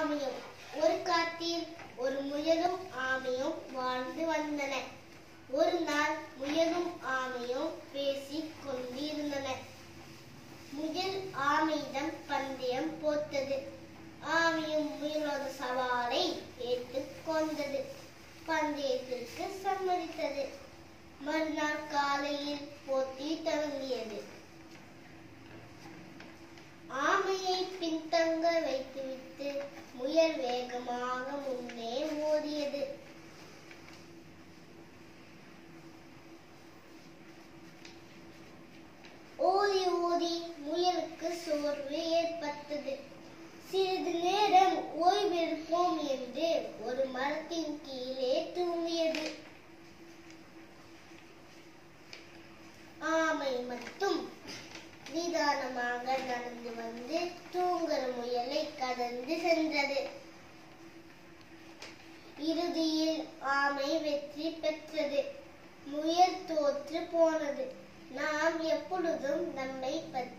ஆமையும் ஒரு காட்டில் ஒரு முயலும் ஆமையும் வாழ்ந்து வந்தன ஒரு நாள் முயலும் ஆமையும் பேசிக் கொண்டிருந்தன முயல் ஆமையிடம் பந்தயம் போட்டது ஆமையும் முயலோட சவாலை ஏற்றுக்கொண்டது பந்தயத்திற்கு சம்மதித்தது மறுநாள் காலையில் போட்டி தொடங்கியது ஆமையை பின்தங்க வைத்துவிட்டு முயல் வேகமாக முன்னே ஓடியது ஓடி ஓடி முயலுக்கு சோர்வு ஏற்பட்டது சிறிது நேரம் ஓய்வெடுப்போம் என்று ஒரு மரத்தின் கீழே தூங்கியது ஆமை மட்டும் நிதானமாக நடந்து வந்து தூங்குற முயலை கடந்து சென்றது இறுதியில் ஆமை வெற்றி பெற்றது முயல் தோற்று போனது நாம் எப்பொழுதும் நம்மை பற்றி